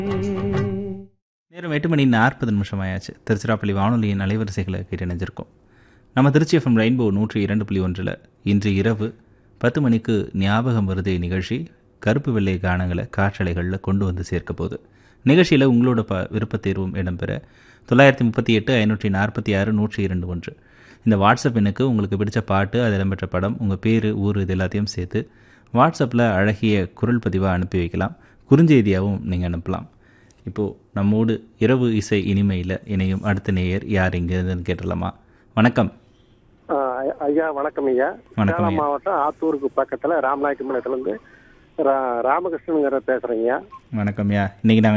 நேரம் எட்டு மணி நாற்பது நிமிஷம் ஆயாச்சு திருச்சிராப்பள்ளி வானொலியின் அலைவரிசைகளை கேட்டு இணைஞ்சிருக்கோம் நம்ம திருச்சி எஃப்எம் ரெயின்போ நூற்றி இரண்டு புள்ளி ஒன்றில் இன்று இரவு பத்து மணிக்கு ஞாபகம் வருதே நிகழ்ச்சி கருப்பு வெள்ளை கானங்களை காற்றலைகளில் கொண்டு வந்து சேர்க்க போகுது நிகழ்ச்சியில் உங்களோட ப விருப்பத் தேர்வும் இடம்பெற தொள்ளாயிரத்தி முப்பத்தி எட்டு ஐநூற்றி நாற்பத்தி ஆறு நூற்றி இரண்டு ஒன்று இந்த வாட்ஸ்அப் எண்ணுக்கு உங்களுக்கு பிடிச்ச பாட்டு அது இடம்பெற்ற படம் உங்கள் பேர் ஊர் இது எல்லாத்தையும் சேர்த்து வாட்ஸ்அப்பில் அழகிய குரல் பதிவாக அனுப்பி வைக்கலாம் குறுஞ்செய்தியாகவும் நீங்கள் அனுப்பலாம் இப்போது நம்மோடு இரவு இசை இனிமையில் இணையும் அடுத்த நேயர் யார் இங்கேருந்துன்னு கேட்டுடலாமா வணக்கம் ஆ, ஐயா வணக்கம் ஐயா வணக்கம் சேலம் ஐயா. மாவட்டம் ஆத்தூருக்கு பக்கத்துல ராமநாயக்கமலத்துல இருந்து ரா- ராமகிருஷ்ணனுங்கிற பேசுறேங்க ஐயா வணக்கம்யா இன்றைக்கி நாங்கள்